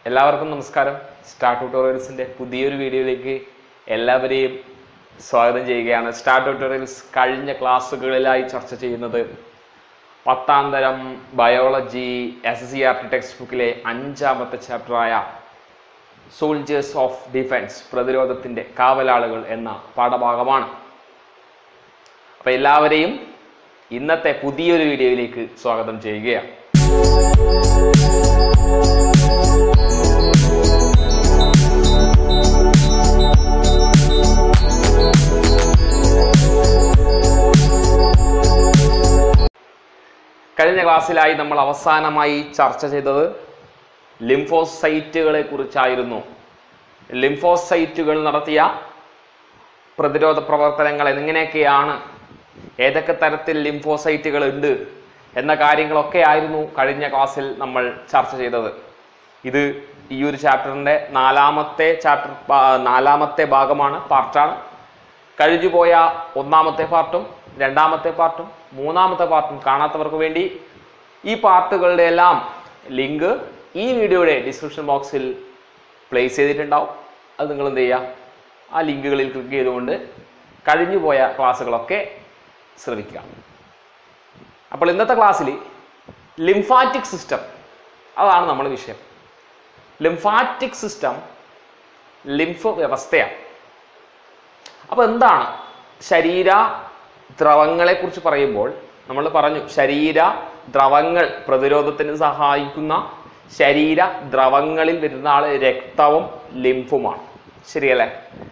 എല്ലാവർക്കും നമസ്കാരം സ്റ്റാർ ട്യൂട്ടോറിയൽസിന്റെ പുതിയൊരു വീഡിയോയിലേക്ക് എല്ലാവരെയും സ്വാഗതം ചെയ്യുകയാണ് സ്റ്റാർ ട്യൂട്ടോറിയൽസ് കഴിഞ്ഞ ക്ലാസ്സുകളിലായി ചർച്ച ചെയ്യുന്നത് പത്താം തരം biology S C R T text ബുക്കിലെ അഞ്ചാമത്തെ ചാപ്റ്ററായ സോൾജേഴ്സ് ഓഫ് ഡിഫൻസ് പ്രതിരോധത്തിന്റെ കാവലാളുകൾ എന്ന പാഠഭാഗമാണ് അപ്പൊ എല്ലാവരെയും ഇന്നത്തെ പുതിയൊരു വീഡിയോയിലേക്ക് സ്വാഗതം ചെയ്യുകയാണ് കഴിഞ്ഞ ക്ലാസ്സിലായി നമ്മൾ അവസാനമായി ചർച്ച ചെയ്തത് ലിംഫോസൈറ്റുകളെ കുറിച്ചായിരുന്നു ലിംഫോസൈറ്റുകൾ നടത്തിയ പ്രതിരോധ പ്രവർത്തനങ്ങൾ എങ്ങനെയൊക്കെയാണ് ഏതൊക്കെ തരത്തിൽ ലിംഫോസൈറ്റുകൾ ഉണ്ട് എന്ന കാര്യങ്ങളൊക്കെ ആയിരുന്നു കഴിഞ്ഞ ക്ലാസ്സിൽ നമ്മൾ ചർച്ച ചെയ്തത് ഇത് ഈ ഒരു ചാപ്റ്ററിന്റെ നാലാമത്തെ ചാപ്റ്റർ നാലാമത്തെ ഭാഗമാണ് പാർട്ടാണ് കഴിഞ്ഞുപോയ ഒന്നാമത്തെ പാർട്ടും രണ്ടാമത്തെ പാർട്ടും മൂന്നാമത്തെ പാർട്ടും കാണാത്തവർക്ക് വേണ്ടി ഈ പാർട്ടുകളുടെ എല്ലാം ലിങ്ക് ഈ വീഡിയോയുടെ ഡിസ്ക്രിപ്ഷൻ ബോക്സിൽ പ്ലേസ് ചെയ്തിട്ടുണ്ടാവും അത് നിങ്ങൾ എന്ത് ചെയ്യുക ആ ലിങ്കുകളിൽ ക്ലിക്ക് ചെയ്തുകൊണ്ട് കഴിഞ്ഞുപോയ ക്ലാസ്സുകളൊക്കെ ശ്രമിക്കുക അപ്പോൾ ഇന്നത്തെ ക്ലാസ്സിൽ ലിംഫാറ്റിക് സിസ്റ്റം അതാണ് നമ്മുടെ വിഷയം ലിംഫാറ്റിക് സിസ്റ്റം ലിംഫ് വ്യവസ്ഥയാണ് അപ്പോൾ എന്താണ് ശരീര ദ്രവങ്ങളെ കുറിച്ച് പറയുമ്പോൾ നമ്മൾ പറഞ്ഞു ശരീര ദ്രവങ്ങൾ പ്രതിരോധത്തിന് സഹായിക്കുന്ന ശരീര ദ്രവങ്ങളിൽ വരുന്ന ആള് രക്തവും ലിംഫുമാണ് ശരിയല്ലേ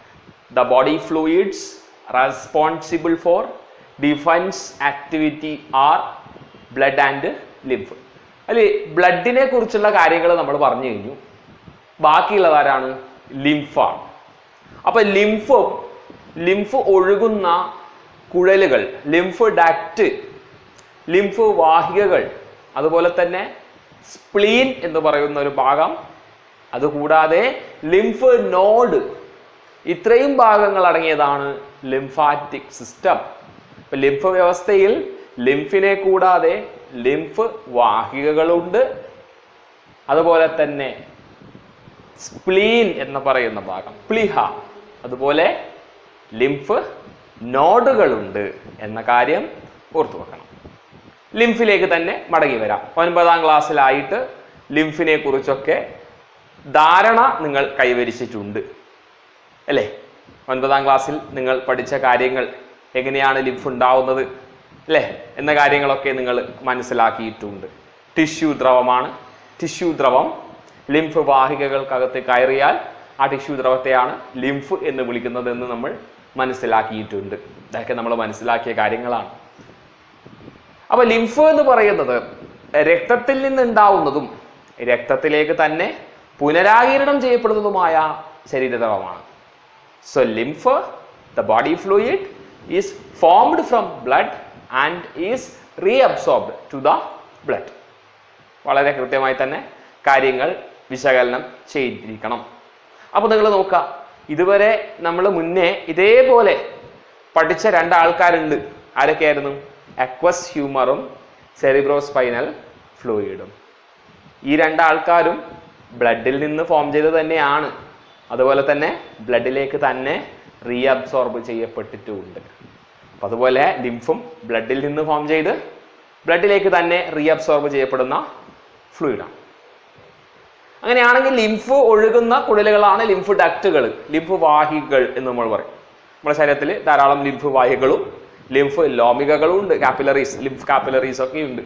the body fluids responsible for defence activity are blood and lymph അല്ലെ ബ്ലഡിനെ കുറിച്ചുള്ള കാര്യങ്ങൾ നമ്മൾ പറഞ്ഞു കഴിഞ്ഞു ബാക്കിയുള്ളത് ആരാണ് ലിംഫാണ് അപ്പൊ ലിംഫും ലിംഫ് ഒഴുകുന്ന കുഴലുകൾ ലിംഫ് ഡാക്റ്റ് ലിംഫ് വാഹികകൾ അതുപോലെ തന്നെ സ്പ്ലീൻ എന്ന് പറയുന്ന ഒരു ഭാഗം അതുകൂടാതെ ലിംഫ് നോഡ് ഇത്രയും ഭാഗങ്ങൾ അടങ്ങിയതാണ് ലിംഫാറ്റിക് സിസ്റ്റം ഇപ്പൊ ലിംഫ് വ്യവസ്ഥയിൽ ലിംഫിനെ കൂടാതെ ലിംഫ് വാഹികകളുണ്ട് അതുപോലെ തന്നെ സ്പ്ലീൻ എന്ന് പറയുന്ന ഭാഗം പ്ലിഹ അതുപോലെ ലിംഫ് നോഡുകളുണ്ട് എന്ന കാര്യം ഓർത്തു വെക്കണം ലിംഫിലേക്ക് തന്നെ മടങ്ങി വരാം ഒൻപതാം ക്ലാസ്സിലായിട്ട് ലിംഫിനെ കുറിച്ചൊക്കെ ധാരണ നിങ്ങൾ കൈവരിച്ചിട്ടുണ്ട് അല്ലേ ഒൻപതാം ക്ലാസ്സിൽ നിങ്ങൾ പഠിച്ച കാര്യങ്ങൾ എങ്ങനെയാണ് ലിംഫ് ഉണ്ടാവുന്നത് അല്ലേ എന്ന കാര്യങ്ങളൊക്കെ നിങ്ങൾ മനസ്സിലാക്കിയിട്ടുണ്ട് ടിഷ്യൂ ദ്രവമാണ് ടിഷ്യൂ ദ്രവം ലിംഫ് വാഹികകൾക്കകത്ത് കയറിയാൽ ആ ടിഷ്യൂ ദ്രവത്തെയാണ് ലിംഫ് എന്ന് വിളിക്കുന്നത് എന്ന് നമ്മൾ മനസ്സിലാക്കിയിട്ടുണ്ട് ഇതൊക്കെ നമ്മൾ മനസ്സിലാക്കിയ കാര്യങ്ങളാണ് അപ്പൊ ലിംഫ് എന്ന് പറയുന്നത് രക്തത്തിൽ നിന്നുണ്ടാവുന്നതും രക്തത്തിലേക്ക് തന്നെ പുനരാകിരണം ചെയ്യപ്പെടുന്നതുമായ ശരീരദ്രവമാണ് so lymph the body fluid is formed from blood and is reabsorbed to the blood വളരെ കൃത്യമായി തന്നെ കാര്യങ്ങൾ വിശകലനം ചെയ്തിരിക്കണം അപ്പൊ നിങ്ങൾ നോക്കുക ഇതുവരെ നമ്മൾ മുന്നേ ഇതേപോലെ പഠിച്ച രണ്ടാൾക്കാരുണ്ട് ആരൊക്കെയായിരുന്നു അക്വസ് ഹ്യൂമറും സെറിബ്രോസ്പൈനൽ ഫ്ലൂയിഡും ഈ രണ്ടാൾക്കാരും ബ്ലഡിൽ നിന്ന് ഫോം ചെയ്ത് തന്നെയാണ് അതുപോലെ തന്നെ ബ്ലഡിലേക്ക് തന്നെ റീഅബ്സോർബ് ചെയ്യപ്പെട്ടിട്ടുമുണ്ട് അപ്പൊ അതുപോലെ ലിംഫും ബ്ലഡിൽ നിന്ന് ഫോം ചെയ്ത് ബ്ലഡിലേക്ക് തന്നെ റീഅബ്സോർബ് ചെയ്യപ്പെടുന്ന ഫ്ലൂയിഡാണ് അങ്ങനെയാണെങ്കിൽ ലിംഫ് ഒഴുകുന്ന കുഴലുകളാണ് ലിംഫ് ഡക്റ്റുകൾ ലിംഫ് വാഹികൾ എന്ന് നമ്മൾ പറയും നമ്മുടെ ശരീരത്തിൽ ധാരാളം ലിംഫ് വാഹികളും ലിംഫ് ലോമികകളും ഉണ്ട് കാപ്പിലറീസ് ലിംഫ് കാപ്പിലറീസ് ഒക്കെ ഉണ്ട്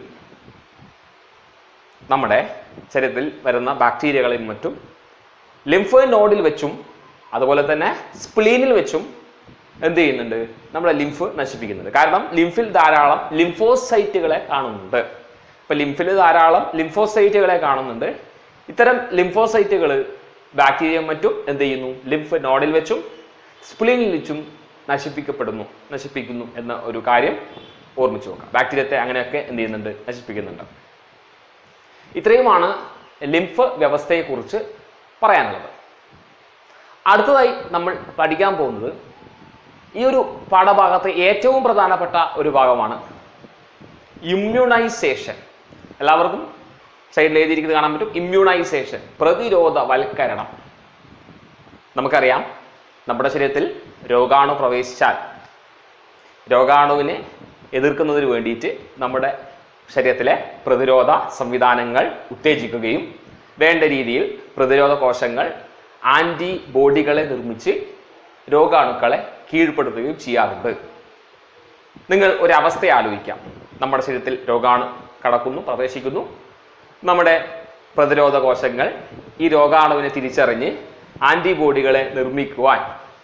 നമ്മുടെ ശരീരത്തിൽ വരുന്ന ബാക്ടീരിയകളിൽ മറ്റും ലിംഫ് നോഡിൽ വെച്ചും അതുപോലെ തന്നെ സ്പ്ലീനിൽ വെച്ചും എന്ത് ചെയ്യുന്നുണ്ട് നമ്മുടെ ലിംഫ് നശിപ്പിക്കുന്നുണ്ട് കാരണം ലിംഫിൽ ധാരാളം ലിംഫോസൈറ്റുകളെ കാണുന്നുണ്ട് ഇപ്പൊ ലിംഫിൽ ധാരാളം ലിംഫോസൈറ്റുകളെ കാണുന്നുണ്ട് ഇത്തരം ലിംഫോസൈറ്റുകൾ ബാക്ടീരിയ മറ്റും എന്ത് ചെയ്യുന്നു ലിംഫ് നോഡിൽ വെച്ചും സ്പ്ലീനിൽ വെച്ചും നശിപ്പിക്കപ്പെടുന്നു നശിപ്പിക്കുന്നു എന്ന ഒരു കാര്യം ഓർമ്മിച്ചു നോക്കാം ബാക്ടീരിയത്തെ അങ്ങനെയൊക്കെ എന്ത് ചെയ്യുന്നുണ്ട് നശിപ്പിക്കുന്നുണ്ട് ഇത്രയുമാണ് ലിംഫ് വ്യവസ്ഥയെക്കുറിച്ച് പറയാനുള്ളത് അടുത്തതായി നമ്മൾ പഠിക്കാൻ പോകുന്നത് ഈ ഒരു പാഠഭാഗത്തെ ഏറ്റവും പ്രധാനപ്പെട്ട ഒരു ഭാഗമാണ് ഇമ്മ്യൂണൈസേഷൻ എല്ലാവർക്കും സൈഡിൽ എഴുതിയിരിക്കുന്നത് കാണാൻ പറ്റും ഇമ്മ്യൂണൈസേഷൻ പ്രതിരോധവൽക്കരണം നമുക്കറിയാം നമ്മുടെ ശരീരത്തിൽ രോഗാണു പ്രവേശിച്ചാൽ രോഗാണുവിനെ എതിർക്കുന്നതിന് വേണ്ടിയിട്ട് നമ്മുടെ ശരീരത്തിലെ പ്രതിരോധ സംവിധാനങ്ങൾ ഉത്തേജിക്കുകയും വേണ്ട രീതിയിൽ പ്രതിരോധ കോശങ്ങൾ ആന്റിബോഡികളെ നിർമ്മിച്ച് രോഗാണുക്കളെ കീഴ്പ്പെടുത്തുകയും ചെയ്യാറുണ്ട് നിങ്ങൾ ഒരു അവസ്ഥ ആലോചിക്കാം നമ്മുടെ ശരീരത്തിൽ രോഗാണു കടക്കുന്നു പ്രവേശിക്കുന്നു നമ്മുടെ പ്രതിരോധ കോശങ്ങൾ ഈ രോഗാണുവിനെ തിരിച്ചറിഞ്ഞ് ആന്റിബോഡികളെ നിർമ്മിക്കുവാൻ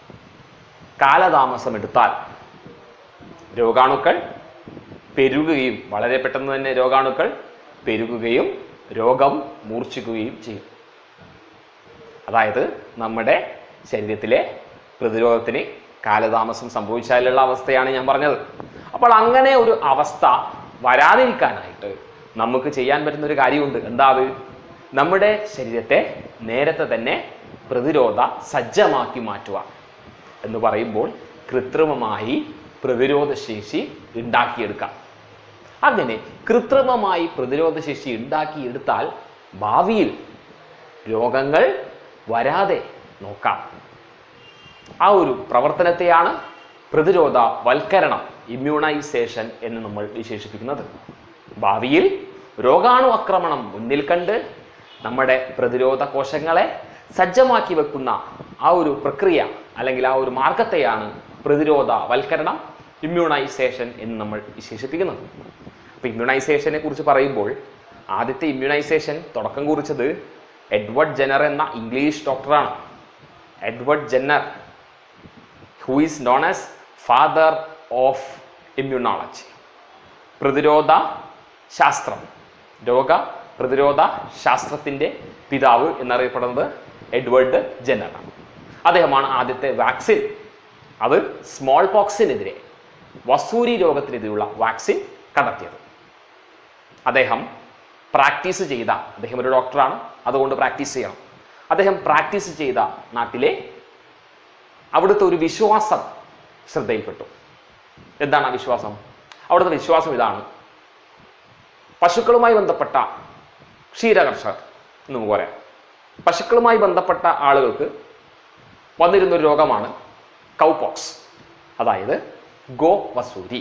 കാലതാമസമെടുത്താൽ രോഗാണുക്കൾ പെരുകുകയും വളരെ പെട്ടെന്ന് തന്നെ രോഗാണുക്കൾ പെരുകുകയും രോഗം മൂർച്ഛിക്കുകയും ചെയ്യും അതായത് നമ്മുടെ ശരീരത്തിലെ പ്രതിരോധത്തിന് കാലതാമസം സംഭവിച്ചാലുള്ള അവസ്ഥയാണ് ഞാൻ പറഞ്ഞത് അപ്പോൾ അങ്ങനെ ഒരു അവസ്ഥ വരാതിരിക്കാനായിട്ട് നമുക്ക് ചെയ്യാൻ പറ്റുന്ന ഒരു കാര്യമുണ്ട് എന്താ അത് നമ്മുടെ ശരീരത്തെ നേരത്തെ തന്നെ പ്രതിരോധ സജ്ജമാക്കി മാറ്റുക എന്ന് പറയുമ്പോൾ കൃത്രിമമായി പ്രതിരോധ ശേഷി ഉണ്ടാക്കിയെടുക്കാം അങ്ങനെ കൃത്രിമമായി പ്രതിരോധ ശേഷി ഉണ്ടാക്കിയെടുത്താൽ ഭാവിയിൽ രോഗങ്ങൾ വരാതെ നോക്കാം ആ ഒരു പ്രവർത്തനത്തെയാണ് പ്രതിരോധ വൽക്കരണം ഇമ്മ്യൂണൈസേഷൻ എന്ന് നമ്മൾ വിശേഷിപ്പിക്കുന്നത് ഭാവിയിൽ രോഗാണു ആക്രമണം മുന്നിൽ കണ്ട് നമ്മുടെ പ്രതിരോധ കോശങ്ങളെ സജ്ജമാക്കി വെക്കുന്ന ആ ഒരു പ്രക്രിയ അല്ലെങ്കിൽ ആ ഒരു മാർഗത്തെയാണ് പ്രതിരോധ വൽക്കരണം ഇമ്മ്യൂണൈസേഷൻ എന്ന് നമ്മൾ വിശേഷിപ്പിക്കുന്നത് അപ്പൊ ഇമ്മ്യൂണൈസേഷനെ കുറിച്ച് പറയുമ്പോൾ ആദ്യത്തെ ഇമ്മ്യൂണൈസേഷൻ തുടക്കം കുറിച്ചത് എഡ്വേർഡ് ജെന്നർ എന്ന ഇംഗ്ലീഷ് ഡോക്ടറാണ് Edward Jenner who is known as father of immunology പ്രതിരോധ ശാസ്ത്രം രോഗ പ്രതിരോധ ശാസ്ത്രത്തിന്റെ പിതാവ് എന്നറിയപ്പെടുന്നത് എഡ്വേർഡ് ജെന്നറാണ് അദ്ദേഹമാണ് ആദ്യത്തെ വാക്സിൻ അത് സ്മോൾ പോക്സിനെതിരെ വസൂരി രോഗത്തിനെതിരെയുള്ള വാക്സിൻ കണ്ടെത്തിയത് അദ്ദേഹം പ്രാക്ടീസ് ചെയ്ത അദ്ദേഹം ഒരു ഡോക്ടറാണ് അതുകൊണ്ട് പ്രാക്ടീസ് ചെയ്യണം അദ്ദേഹം പ്രാക്ടീസ് ചെയ്ത നാട്ടിലെ അവിടുത്തെ ഒരു വിശ്വാസം ശ്രദ്ധയിൽപ്പെട്ടു എന്താണ് ആ വിശ്വാസം അവിടുത്തെ വിശ്വാസം ഇതാണ് പശുക്കളുമായി ബന്ധപ്പെട്ട ക്ഷീരകർഷകർ എന്ന് നമുക്ക് പറയാം പശുക്കളുമായി ബന്ധപ്പെട്ട ആളുകൾക്ക് വന്നിരുന്ന ഒരു രോഗമാണ് കൗപോക്സ് അതായത് ഗോ വസൂരി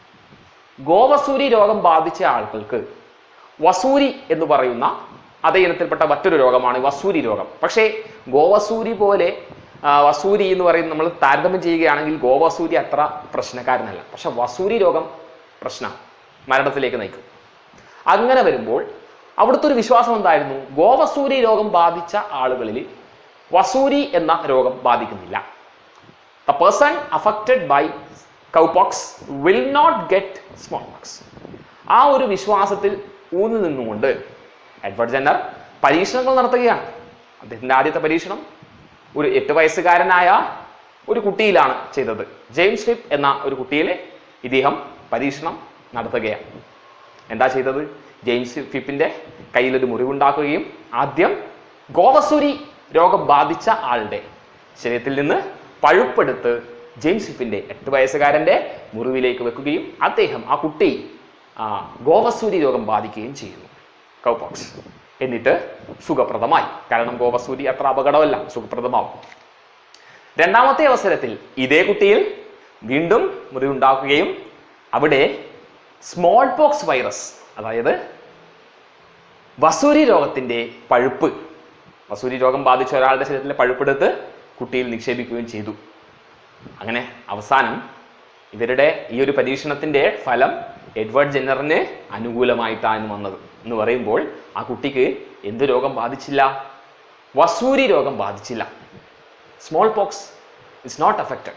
ഗോവസൂരി രോഗം ബാധിച്ച ആളുകൾക്ക് വസൂരി എന്ന് പറയുന്ന അതേ ഇനത്തിൽപ്പെട്ട മറ്റൊരു രോഗമാണ് വസൂരി രോഗം പക്ഷേ ഗോവസൂരി പോലെ ആ, വസൂരി എന്ന് പറയുന്നത് നമ്മൾ താരതമ്യം ചെയ്യുകയാണെങ്കിൽ ഗോവസൂരി അത്ര പ്രശ്നക്കാരനല്ല പക്ഷെ വസൂരി രോഗം പ്രശ്നമാണ് മരണത്തിലേക്ക് നയിക്കും അങ്ങനെ വരുമ്പോൾ അവിടുത്തെ ഒരു വിശ്വാസം എന്തായിരുന്നു ഗോവസൂരി രോഗം ബാധിച്ച ആളുകളിൽ വസൂരി എന്ന രോഗം ബാധിക്കുന്നില്ല the person affected by cowpox will not get smallpox ആ ഒരു വിശ്വാസത്തിൽ ഊന്നി നിന്നുകൊണ്ട് എഡ്വേർഡ് ജെന്നർ പരീക്ഷണങ്ങൾ നടത്തുകയാണ് അദ്ദേഹത്തിന്റെ ആദ്യത്തെ പരീക്ഷണം ഒരു എട്ട് വയസ്സുകാരനായ ഒരു കുട്ടിയിലാണ് ചെയ്തത് ജെയിംസ് ഫിപ്പ് എന്ന ഒരു കുട്ടിയിൽ ഇദ്ദേഹം പരീക്ഷണം നടത്തുകയാണ് എന്താ ചെയ്തത് ജെയിംസ് ഫിപ്പിന്റെ കയ്യിൽ ഒരു മുറിവുണ്ടാക്കുകയും ആദ്യം ഗോവസൂരി രോഗം ബാധിച്ച ആളുടെ ശരീരത്തിൽ നിന്ന് പഴുപ്പെടുത്ത് ജെയിംസ് ഫിപ്പിന്റെ എട്ട് വയസ്സുകാരന്റെ മുറിവിലേക്ക് വെക്കുകയും അദ്ദേഹം ആ കുട്ടി ആ, ഗോവസൂരി രോഗം ബാധിക്കുകയും ചെയ്യുന്നു കൗപോക്സ് എന്നിട്ട് സുഖപ്രദമായി കാരണം ഗോവസൂരി അത്ര അപകടമല്ല സുഖപ്രദമാവും രണ്ടാമത്തെ അവസരത്തിൽ ഇതേ കുട്ടിയിൽ വീണ്ടും മുറിവുണ്ടാക്കുകയും അവിടെ സ്മോൾ പോക്സ് വൈറസ് അതായത് വസൂരി രോഗത്തിന്റെ പഴുപ്പ് വസൂരി രോഗം ബാധിച്ച ഒരാളുടെ ശരീരത്തിലെ പഴുപ്പെടുത്ത് കുട്ടിയിൽ നിക്ഷേപിക്കുകയും ചെയ്തു അങ്ങനെ അവസാനം ഇവരുടെ ഈ ഒരു പരീക്ഷണത്തിന്റെ ഫലം എഡ്വേർഡ് ജെന്നറിന് അനുകൂലമായിട്ടാണ് വന്നത് എന്ന് പറയുമ്പോൾ ആ കുട്ടിക്ക് എന്ത് രോഗം ബാധിച്ചില്ല വസൂരി രോഗം ബാധിച്ചില്ല smallpox is not affected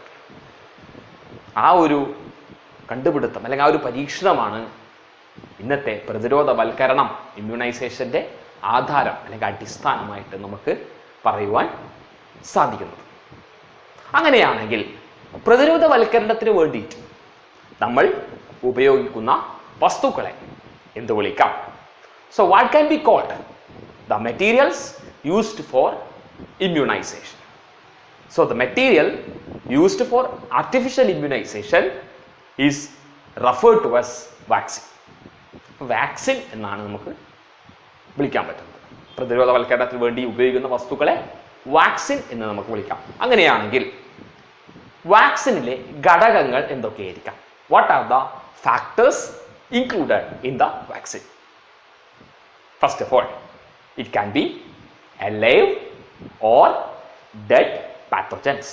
ആ ഒരു കണ്ടുപിടുത്തം അല്ലെങ്കിൽ ആ ഒരു പരീക്ഷണമാണ് ഇന്നത്തെ പ്രതിരോധവൽക്കരണം ഇമ്മ്യൂണൈസേഷന്റെ ആധാരം അല്ലെങ്കിൽ അടിസ്ഥാനമായിട്ട് നമുക്ക് പറയുവാൻ സാധിക്കുന്നത് അങ്ങനെയാണെങ്കിൽ പ്രതിരോധവൽക്കരണത്തിന് വേണ്ടിയിട്ട് നമ്മൾ ഉപയോഗിക്കുന്ന വസ്തുക്കളെ എന്ത് വിളിക്കാം so what can be called the materials used for immunisation So the material used for artificial immunization is referred to as vaccine. Vaccine എന്നാണ് നമുക്ക് വിളിക്കാൻ പറ്റുന്നത് പ്രതിരോധവൽക്കരണത്തിന് വേണ്ടി ഉപയോഗിക്കുന്ന വസ്തുക്കളെ വാക്സിൻ എന്ന് നമുക്ക് വിളിക്കാം അങ്ങനെയാണെങ്കിൽ വാക്സിനിലെ ഘടകങ്ങൾ എന്തൊക്കെയായിരിക്കാം what are the factors included in the vaccine first of all it can be alive or dead pathogens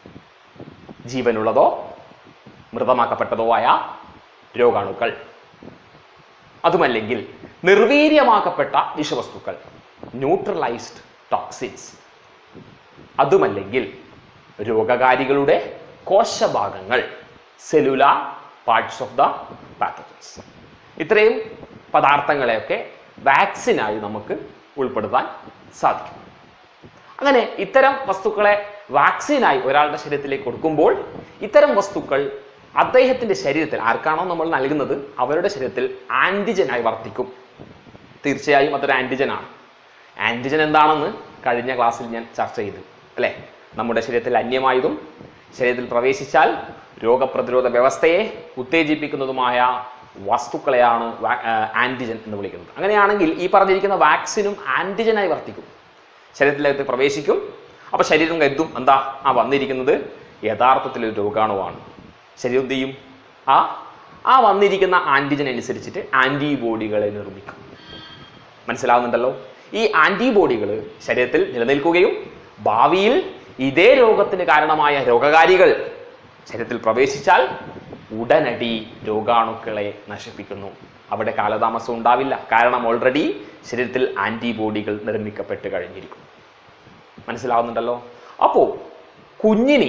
ജീവനുള്ളതോ മൃതമാക്കപ്പെട്ടതോ ആയ രോഗാണുക്കൾ അതുമല്ലെങ്കിൽ നിർവീര്യമാക്കപ്പെട്ട വിഷവസ്തുക്കൾ ന്യൂട്രലൈസ്ഡ് ടോക്സിൻസ് അതുമല്ലെങ്കിൽ രോഗകാരികളുടെ കോശഭാഗങ്ങൾ cellular parts of the pathogens ഇത്രയും പദാർത്ഥങ്ങളെയൊക്കെ വാക്സിനായി നമുക്ക് ഉൾപ്പെടുത്താൻ സാധിക്കും അങ്ങനെ ഇത്തരം വസ്തുക്കളെ വാക്സിനായി ഒരാളുടെ ശരീരത്തിലേക്ക് കൊടുക്കുമ്പോൾ ഇത്തരം വസ്തുക്കൾ അദ്ദേഹത്തിന്റെ ശരീരത്തിൽ ആർക്കാണോ നമ്മൾ നൽകുന്നത് അവരുടെ ശരീരത്തിൽ ആന്റിജനായി വർത്തിക്കും തീർച്ചയായും അതൊരു ആന്റിജൻ ആണ് ആന്റിജൻ എന്താണെന്ന് കഴിഞ്ഞ ക്ലാസ്സിൽ ഞാൻ ചർച്ച ചെയ്തു അല്ലേ നമ്മുടെ ശരീരത്തിൽ അന്യമായതും ശരീരത്തിൽ പ്രവേശിച്ചാൽ രോഗപ്രതിരോധ വ്യവസ്ഥയെ ഉത്തേജിപ്പിക്കുന്നതുമായ വസ്തുക്കളെയാണ് ആന്റിജൻ എന്ന് വിളിക്കുന്നത് അങ്ങനെയാണെങ്കിൽ ഈ പറഞ്ഞിരിക്കുന്ന വാക്സിനും ആന്റിജനായി വർത്തിക്കും ശരീരത്തിലേക്ക് പ്രവേശിക്കും അപ്പൊ ശരീരം കരുതും എന്താ ആ വന്നിരിക്കുന്നത് യഥാർത്ഥത്തിൽ ഒരു രോഗാണുവാണ് ശരീരം എന്ത് ചെയ്യും ആ ആ വന്നിരിക്കുന്ന ആന്റിജൻ അനുസരിച്ചിട്ട് ആന്റിബോഡികളെ നിർമ്മിക്കും മനസ്സിലാവുന്നുണ്ടല്ലോ ഈ ആന്റിബോഡികൾ ശരീരത്തിൽ നിലനിൽക്കുകയും ഭാവിയിൽ ഇതേ രോഗത്തിന് കാരണമായ രോഗകാരികൾ ശരീരത്തിൽ പ്രവേശിച്ചാൽ ഉടനടി രോഗാണുക്കളെ നശിപ്പിക്കുന്നു അവിടെ കാലതാമസം ഉണ്ടാവില്ല കാരണം ഓൾറെഡി ശരീരത്തിൽ ആന്റിബോഡികൾ നിർമ്മിക്കപ്പെട്ട് കഴിഞ്ഞിരിക്കും മനസ്സിലാവുന്നുണ്ടല്ലോ അപ്പോ കുഞ്ഞിന്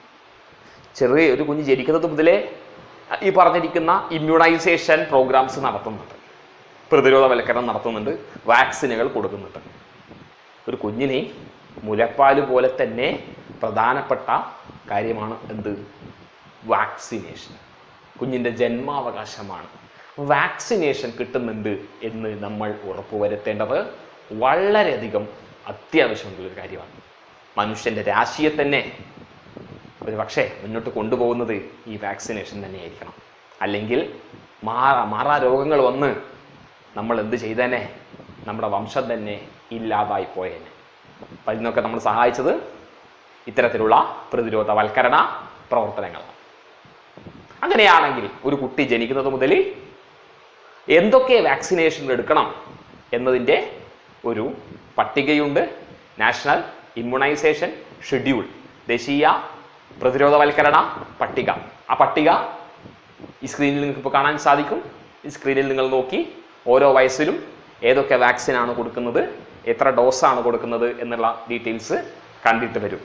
ചെറിയ ഒരു കുഞ്ഞ് ജനിക്കുന്നത് മുതലേ ഈ പറഞ്ഞിരിക്കുന്ന ഇമ്മ്യൂണൈസേഷൻ പ്രോഗ്രാംസ് നടത്തുന്നുണ്ട് പ്രതിരോധവൽക്കരണം നടത്തുന്നുണ്ട് വാക്സിനുകൾ കൊടുക്കുന്നുണ്ട് ഒരു കുഞ്ഞിനെ മുലപ്പാല് പോലെ തന്നെ പ്രധാനപ്പെട്ട കാര്യമാണ് എന്ത് വാക്സിനേഷൻ കുഞ്ഞിൻ്റെ ജന്മാവകാശമാണ് വാക്സിനേഷൻ കിട്ടുന്നുണ്ട് എന്ന് നമ്മൾ ഉറപ്പുവരുത്തേണ്ടത് വളരെയധികം അത്യാവശ്യമുള്ളൊരു കാര്യമാണ് മനുഷ്യൻ്റെ രാശിയെ തന്നെ ഒരു പക്ഷേ മുന്നോട്ട് കൊണ്ടുപോകുന്നത് ഈ വാക്സിനേഷൻ തന്നെയായിരിക്കണം അല്ലെങ്കിൽ മാറാ മാറാ രോഗങ്ങൾ വന്ന് നമ്മൾ എന്ത് ചെയ്തേനെ നമ്മുടെ വംശം തന്നെ ഇല്ലാതായി പോയേനെ അപ്പം ഇതിനൊക്കെ നമ്മൾ സഹായിച്ചത് ഇത്തരത്തിലുള്ള പ്രതിരോധവൽക്കരണ പ്രവർത്തനങ്ങളാണ് അങ്ങനെയാണെങ്കിൽ ഒരു കുട്ടി ജനിക്കുന്നത് മുതൽ എന്തൊക്കെ വാക്സിനേഷൻ എടുക്കണം എന്നതിൻ്റെ ഒരു പട്ടികയുണ്ട് നാഷണൽ ഇമ്മ്യൂണൈസേഷൻ ഷെഡ്യൂൾ ദേശീയ പ്രതിരോധവൽക്കരണ പട്ടിക ആ പട്ടിക ഈ സ്ക്രീനിൽ നിങ്ങൾക്ക് ഇപ്പോൾ കാണാൻ സാധിക്കും ഈ സ്ക്രീനിൽ നിങ്ങൾ നോക്കി ഓരോ വയസ്സിലും ഏതൊക്കെ വാക്സിനാണ് കൊടുക്കുന്നത് എത്ര ഡോസാണ് കൊടുക്കുന്നത് എന്നുള്ള ഡീറ്റെയിൽസ് കണ്ടിട്ട് വരും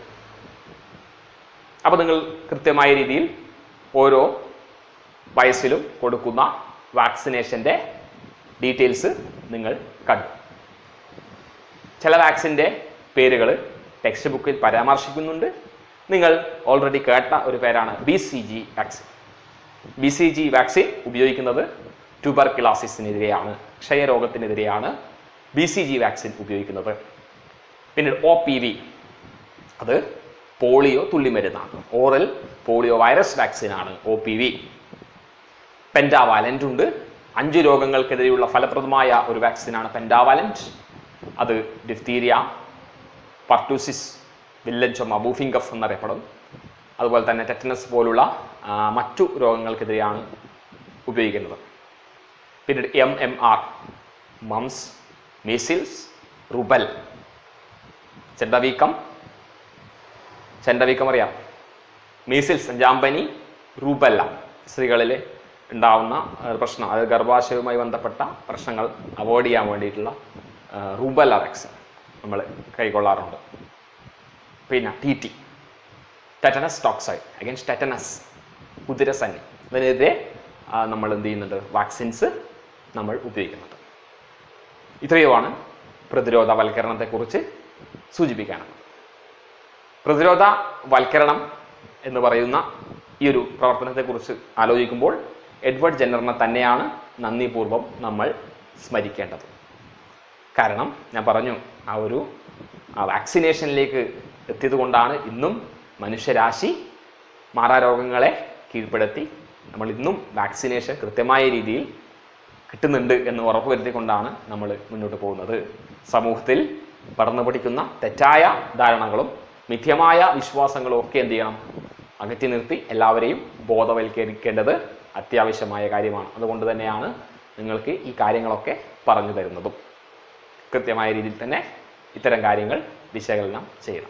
അപ്പോൾ നിങ്ങൾ കൃത്യമായ രീതിയിൽ ഓരോ വയസ്സിലും കൊടുക്കുന്ന വാക്സിനേഷൻ്റെ ഡീറ്റെയിൽസ് നിങ്ങൾ കണ്ടു ചില വാക്സിൻ്റെ പേരുകൾ ടെക്സ്റ്റ് ബുക്കിൽ പരാമർശിക്കുന്നുണ്ട് നിങ്ങൾ ഓൾറെഡി കേട്ട ഒരു പേരാണ് B C G vaccine B C G vaccine ഉപയോഗിക്കുന്നത് ട്യൂബർക്യുലോസിസിനെതിരെയാണ് ക്ഷയരോഗത്തിനെതിരെയാണ് ബി സി ജി വാക്സിൻ ഉപയോഗിക്കുന്നത് പിന്നീട് ഒ പി വി അത് പോളിയോ തുള്ളിമരുന്നാണ് ഓറൽ പോളിയോ വൈറസ് വാക്സിനാണ് ഒ പി വി പെൻഡാവാലൻ്റ് ഉണ്ട് അഞ്ച് രോഗങ്ങൾക്കെതിരെയുള്ള ഫലപ്രദമായ ഒരു വാക്സിനാണ് പെൻഡാവാലൻ്റ് അത് ഡിഫ്തീരിയ പർട്ടൂസിസ് വില്ലൻചൊമ ബൂഫിംഗ് കഫ് എന്നറിയപ്പെടും അതുപോലെ തന്നെ ടെറ്റനസ് പോലുള്ള ആ, മറ്റു രോഗങ്ങൾക്കെതിരെയാണ് ഉപയോഗിക്കുന്നത് പിന്നീട് M M R mumps measles rubella ചെണ്ടവീക്കം ചെണ്ടവീക്കം അറിയാം മീസിൽസ് ജാമ്പനി റൂബല്ല സ്ത്രീകളിൽ ഉണ്ടാവുന്ന ആ, പ്രശ്നം അത് ഗർഭാശയവുമായി ബന്ധപ്പെട്ട പ്രശ്നങ്ങൾ അവോയ്ഡ് ചെയ്യാൻ വേണ്ടിയിട്ടുള്ള റൂബല്ല വാക്സിൻ നമ്മൾ കൈക്കൊള്ളാറുണ്ട് പിന്നെ T T tetanus toxoid against tetanus കുതിരസന്നി അതിനെതിരെ ആ, നമ്മൾ എന്ത് ചെയ്യുന്നുണ്ട് വാക്സിൻസ് നമ്മൾ ഉപയോഗിക്കുന്നുണ്ട് ഇത്രയുമാണ് പ്രതിരോധവൽക്കരണത്തെക്കുറിച്ച് സൂചിപ്പിക്കാനുള്ളത് പ്രതിരോധവൽക്കരണം എന്ന് പറയുന്ന ഈ ഒരു പ്രവർത്തനത്തെക്കുറിച്ച് ആലോചിക്കുമ്പോൾ എഡ്വേർഡ് ജെന്നറിനെ തന്നെയാണ് നന്ദിപൂർവ്വം നമ്മൾ സ്മരിക്കേണ്ടത് കാരണം ഞാൻ പറഞ്ഞു ആ ഒരു വാക്സിനേഷനിലേക്ക് എത്തിയത് കൊണ്ടാണ് ഇന്നും മനുഷ്യരാശി മാറാരോഗങ്ങളെ കീഴ്പ്പെടുത്തി നമ്മൾ ഇന്നും വാക്സിനേഷൻ കൃത്യമായ രീതിയിൽ കിട്ടുന്നുണ്ട് എന്ന് ഉറപ്പുവരുത്തിക്കൊണ്ടാണ് നമ്മൾ മുന്നോട്ട് പോകുന്നത് സമൂഹത്തിൽ പടർന്നു പഠിക്കുന്ന തെറ്റായ ധാരണകളും മിഥ്യമായ വിശ്വാസങ്ങളും ഒക്കെ എന്ത് ചെയ്യണം അകറ്റി നിർത്തി എല്ലാവരെയും ബോധവൽക്കരിക്കേണ്ടത് അത്യാവശ്യമായ കാര്യമാണ് അതുകൊണ്ട് തന്നെയാണ് നിങ്ങൾക്ക് ഈ കാര്യങ്ങളൊക്കെ പറഞ്ഞു തരുന്നതും കൃത്യമായ രീതിയിൽ തന്നെ ഇത്തരം കാര്യങ്ങൾ വിശകലനം ചെയ്യണം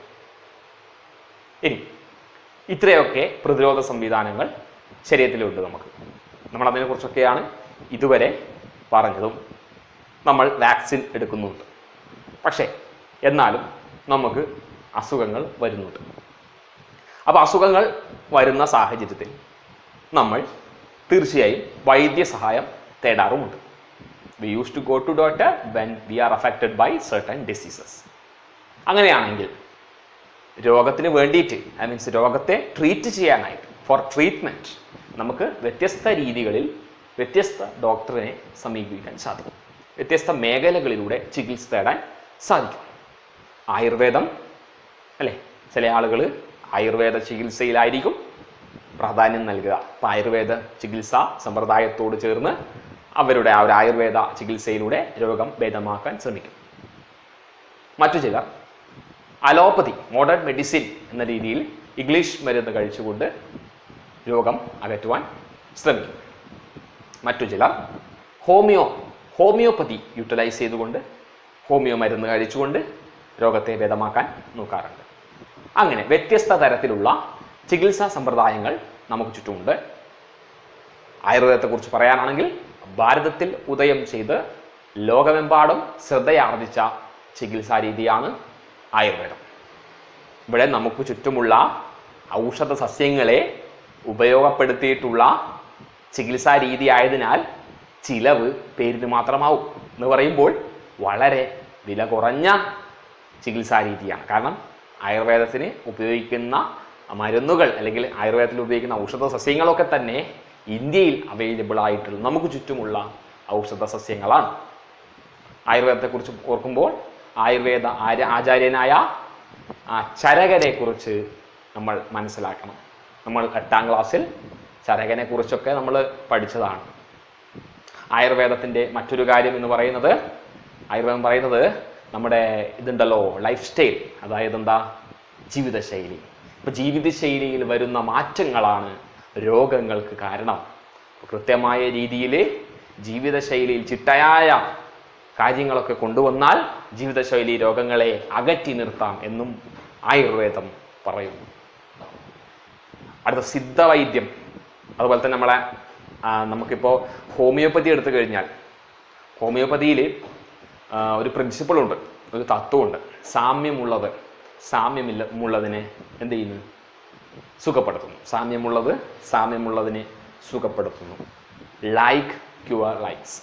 ഇനി ഇത്രയൊക്കെ പ്രതിരോധ സംവിധാനങ്ങൾ ശരീരത്തിലുണ്ട് നമുക്ക് നമ്മൾ അതിനെക്കുറിച്ചൊക്കെയാണ് ഇതുവരെ പറഞ്ഞതും നമ്മൾ വാക്സിൻ എടുക്കുന്നുണ്ട് പക്ഷേ എന്നാലും നമുക്ക് അസുഖങ്ങൾ വരുന്നുണ്ട് അപ്പോൾ അസുഖങ്ങൾ വരുന്ന സാഹചര്യത്തിൽ നമ്മൾ തീർച്ചയായും വൈദ്യസഹായം തേടാറുമുണ്ട് we use to go to doctor when we are affected by certain diseases അങ്ങനെയാണെങ്കിൽ രോഗത്തിന് വേണ്ടിയിട്ട് ഐ മീൻസ് രോഗത്തെ ട്രീറ്റ് ചെയ്യാനായിട്ട് ഫോർ ട്രീറ്റ്മെൻറ്റ് നമുക്ക് വ്യത്യസ്ത രീതികളിൽ വ്യത്യസ്ത ഡോക്ടറിനെ സമീപിക്കാൻ സാധിക്കും വ്യത്യസ്ത മേഖലകളിലൂടെ ചികിത്സ തേടാൻ സാധിക്കും ആയുർവേദം അല്ലേ ചില ആളുകൾ ആയുർവേദ ചികിത്സയിലായിരിക്കും പ്രാധാന്യം നൽകുക അപ്പം ആയുർവേദ ചികിത്സാ സമ്പ്രദായത്തോട് ചേർന്ന് അവരുടെ ആ ഒരു ആയുർവേദ ചികിത്സയിലൂടെ രോഗം ഭേദമാക്കാൻ ശ്രമിക്കും മറ്റു ചിലർ അലോപ്പതി മോഡേൺ മെഡിസിൻ എന്ന രീതിയിൽ ഇംഗ്ലീഷ് മരുന്ന് കഴിച്ചുകൊണ്ട് രോഗം അകറ്റുവാൻ ശ്രമിക്കും മറ്റു ചിലർ ഹോമിയോ ഹോമിയോപ്പതി യൂട്ടിലൈസ് ചെയ്തുകൊണ്ട് ഹോമിയോ മരുന്ന് കഴിച്ചുകൊണ്ട് രോഗത്തെ ഭേദമാക്കാൻ നോക്കാറുണ്ട് അങ്ങനെ വ്യത്യസ്ത തരത്തിലുള്ള ചികിത്സാ സമ്പ്രദായങ്ങൾ നമുക്ക് ചുറ്റുമുണ്ട് ആയുർവേദത്തെക്കുറിച്ച് പറയാനാണെങ്കിൽ ഭാരതത്തിൽ ഉദയം ചെയ്ത് ലോകമെമ്പാടും ശ്രദ്ധയാർജിച്ച ചികിത്സാ രീതിയാണ് ആയുർവേദം ഇവിടെ നമുക്ക് ചുറ്റുമുള്ള ഔഷധ സസ്യങ്ങളെ ഉപയോഗപ്പെടുത്തിയിട്ടുള്ള ചികിത്സാ രീതി ആയതിനാൽ ചിലവ് പേരിന് മാത്രമാവും എന്ന് പറയുമ്പോൾ വളരെ വില കുറഞ്ഞ ചികിത്സാ രീതിയാണ് കാരണം ആയുർവേദത്തിന് ഉപയോഗിക്കുന്ന മരുന്നുകൾ അല്ലെങ്കിൽ ആയുർവേദത്തിൽ ഉപയോഗിക്കുന്ന ഔഷധ സസ്യങ്ങളൊക്കെ തന്നെ ഇന്ത്യയിൽ അവൈലബിൾ ആയിട്ടുള്ള നമുക്ക് ചുറ്റുമുള്ള ഔഷധ സസ്യങ്ങളാണ് ആയുർവേദത്തെക്കുറിച്ച് ഓർക്കുമ്പോൾ ആയുർവേദ ആര്യ ആചാര്യനായ ആ ചരകനെ കുറിച്ച് നമ്മൾ മനസ്സിലാക്കണം നമ്മൾ എട്ടാം ക്ലാസ്സിൽ ചരകനെ കുറിച്ചൊക്കെ നമ്മൾ പഠിച്ചതാണ് ആയുർവേദത്തിൻ്റെ മറ്റൊരു കാര്യം എന്ന് പറയുന്നത് ആയുർവേദം പറയുന്നത് നമ്മുടെ ഇതുണ്ടല്ലോ ലൈഫ് സ്റ്റൈൽ അതായത് എന്താ ജീവിതശൈലി ഇപ്പൊ ജീവിതശൈലിയിൽ വരുന്ന മാറ്റങ്ങളാണ് രോഗങ്ങൾക്ക് കാരണം അപ്പൊ കൃത്യമായ രീതിയിൽ ജീവിതശൈലിയിൽ ചിട്ടയായ കാര്യങ്ങളൊക്കെ കൊണ്ടുവന്നാൽ ജീവിതശൈലി രോഗങ്ങളെ അകറ്റി നിർത്താം എന്നും ആയുർവേദം പറയുന്നു അടുത്ത സിദ്ധവൈദ്യം അതുപോലെ തന്നെ നമ്മളെ ആ, നമുക്കിപ്പോൾ ഹോമിയോപ്പതി എടുത്തു കഴിഞ്ഞാൽ ഹോമിയോപ്പതിയിൽ ഒരു പ്രിൻസിപ്പിൾ ഉണ്ട് ഒരു തത്വമുണ്ട് സാമ്യമുള്ളത് സാമ്യമില്ല ഉള്ളതിനെ എന്ത് ചെയ്യുന്നു സുഖപ്പെടുത്തുന്നു സാമ്യമുള്ളത് സാമ്യമുള്ളതിനെ സുഖപ്പെടുത്തുന്നു ലൈക്ക് ക്യുവർ ലൈക്സ്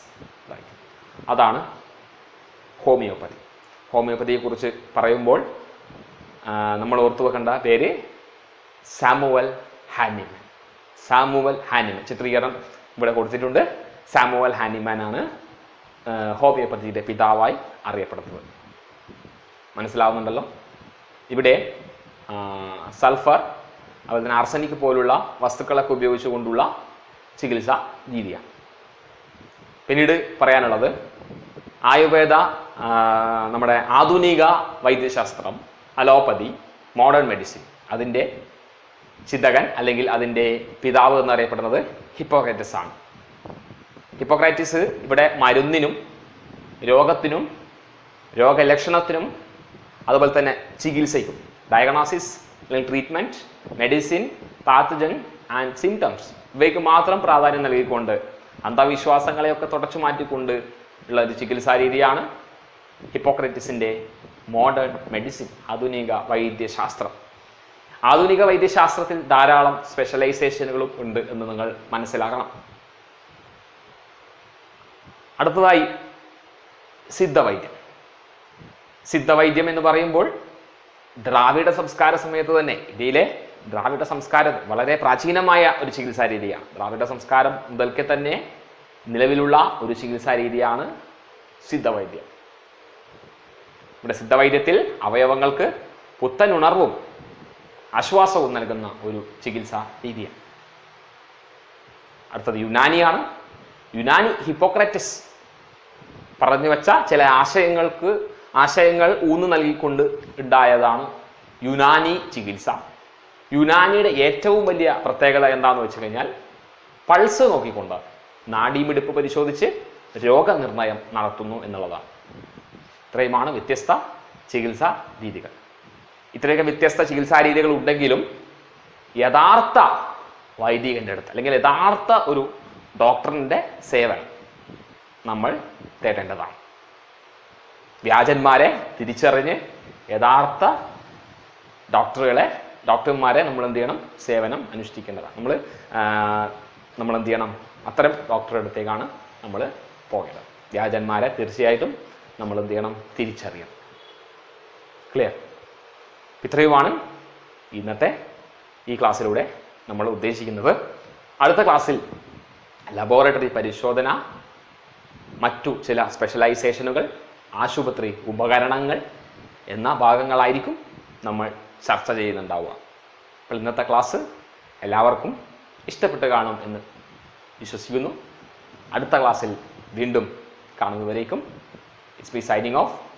അതാണ് ഹോമിയോപ്പതി ഹോമിയോപ്പതിയെക്കുറിച്ച് പറയുമ്പോൾ ആ, നമ്മൾ ഓർത്തു വെക്കേണ്ട പേര് സാമുവൽ ഹാനിമൻ സാമുവൽ ഹാനിമൻ ചിത്രീകരണം ഇവിടെ കൊടുത്തിട്ടുണ്ട് സാമുവൽ ഹാനിമാൻ ആണ് ആ, ഹോമിയോപ്പതിയുടെ പിതാവായി അറിയപ്പെടുന്നത് മനസ്സിലാവുന്നുണ്ടല്ലോ ഇവിടെ ആ, സൾഫർ അതുപോലെ തന്നെ ആർസനിക് പോലുള്ള വസ്തുക്കളൊക്കെ ഉപയോഗിച്ചുകൊണ്ടുള്ള ചികിത്സ രീതിയാണ് പിന്നീട് പറയാനുള്ളത് ആയുർവേദ ആ, നമ്മുടെ ആധുനിക വൈദ്യശാസ്ത്രം അലോപ്പതി മോഡേൺ മെഡിസിൻ അതിൻ്റെ ചിന്തകൻ അല്ലെങ്കിൽ അതിൻ്റെ പിതാവ് എന്നറിയപ്പെടുന്നത് ഹിപ്പോക്രൈറ്റസ് ആണ് ഹിപ്പോക്രൈറ്റിസ് ഇവിടെ മരുന്നിനും രോഗത്തിനും രോഗലക്ഷണത്തിനും അതുപോലെ തന്നെ ചികിത്സയ്ക്കും ഡയഗ്നോസിസ് അല്ലെങ്കിൽ treatment medicine pathogen and symptoms ഇവയ്ക്ക് മാത്രം പ്രാധാന്യം നൽകിക്കൊണ്ട് അന്ധവിശ്വാസങ്ങളെയൊക്കെ തുടച്ചു മാറ്റിക്കൊണ്ട് ഉള്ള ഒരു ചികിത്സാ രീതിയാണ് ഹിപ്പോക്രറ്റിസിൻ്റെ മോഡേൺ മെഡിസിൻ ആധുനിക വൈദ്യശാസ്ത്രം ആധുനിക വൈദ്യശാസ്ത്രത്തിൽ ധാരാളം സ്പെഷ്യലൈസേഷനുകളും ഉണ്ട് എന്ന് നിങ്ങൾ മനസ്സിലാക്കണം അടുത്തതായി സിദ്ധവൈദ്യം സിദ്ധവൈദ്യം എന്ന് പറയുമ്പോൾ ദ്രാവിഡ സംസ്കാര സമയത്ത് തന്നെ ഇന്ത്യയിലെ ദ്രാവിഡ സംസ്കാരം വളരെ പ്രാചീനമായ ഒരു ചികിത്സാ രീതിയാണ് ദ്രാവിഡ സംസ്കാരം മുതൽക്കേ തന്നെ നിലവിലുള്ള ഒരു ചികിത്സാ രീതിയാണ് സിദ്ധവൈദ്യം ഇവിടെ സിദ്ധവൈദ്യത്തിൽ അവയവങ്ങൾക്ക് പുത്തൻ ഉണർവും ആശ്വാസവും നൽകുന്ന ഒരു ചികിത്സാ രീതിയാണ് അടുത്തത് യുനാനിയാണ് യുനാനി ഹിപ്പോക്രറ്റിസ് പറഞ്ഞു വെച്ച ചില ആശയങ്ങൾക്ക് ആശയങ്ങൾ ഊന്നു നൽകിക്കൊണ്ട് ഉണ്ടായതാണ് യുനാനി ചികിത്സ യുനാനിയുടെ ഏറ്റവും വലിയ പ്രത്യേകത എന്താണെന്ന് വെച്ച് കഴിഞ്ഞാൽ പൾസ് നോക്കിക്കൊണ്ട് നാഡീമിടിപ്പ് പരിശോധിച്ച് രോഗനിർണയം നടത്തുന്നു എന്നുള്ളതാണ് ഇത്രയുമാണ് വ്യത്യസ്ത ചികിത്സാ രീതികൾ ഇത്രയൊക്കെ വ്യത്യസ്ത ചികിത്സാ രീതികൾ ഉണ്ടെങ്കിലും യഥാർത്ഥ വൈദികന്റെ അടുത്ത് അല്ലെങ്കിൽ യഥാർത്ഥ ഒരു ഡോക്ടറിന്റെ സേവനം നമ്മൾ തേടേണ്ടതാണ് വ്യാജന്മാരെ തിരിച്ചറിഞ്ഞ് യഥാർത്ഥ ഡോക്ടറുകളെ ഡോക്ടർമാരെ നമ്മൾ എന്ത് ചെയ്യണം സേവനം അനുഷ്ഠിക്കേണ്ടതാണ് നമ്മൾ നമ്മൾ എന്ത് ചെയ്യണം അത്തരം ഡോക്ടറുടെ അടുത്തേക്കാണ് നമ്മൾ പോകേണ്ടത് വ്യാജന്മാരെ തീർച്ചയായിട്ടും നമ്മൾ എന്ത് ചെയ്യണം തിരിച്ചറിയണം ക്ലിയർ ഇത്രയുമാണ് ഇന്നത്തെ ഈ ക്ലാസ്സിലൂടെ നമ്മൾ ഉദ്ദേശിക്കുന്നത് അടുത്ത ക്ലാസ്സിൽ ലബോറട്ടറി പരിശോധന മറ്റു ചില സ്പെഷ്യലൈസേഷനുകൾ ആശുപത്രി ഉപകരണങ്ങൾ എന്ന ഭാഗങ്ങളായിരിക്കും നമ്മൾ ചർച്ച ചെയ്യുന്നുണ്ടാവുക അപ്പോൾ ഇന്നത്തെ ക്ലാസ് എല്ലാവർക്കും ഇഷ്ടപ്പെട്ട് കാണും എന്ന് വിശ്വസിക്കുന്നു അടുത്ത ക്ലാസ്സിൽ വീണ്ടും കാണുന്നവരേക്കും ഇറ്റ്സ് ബി സൈനിങ് ഓഫ്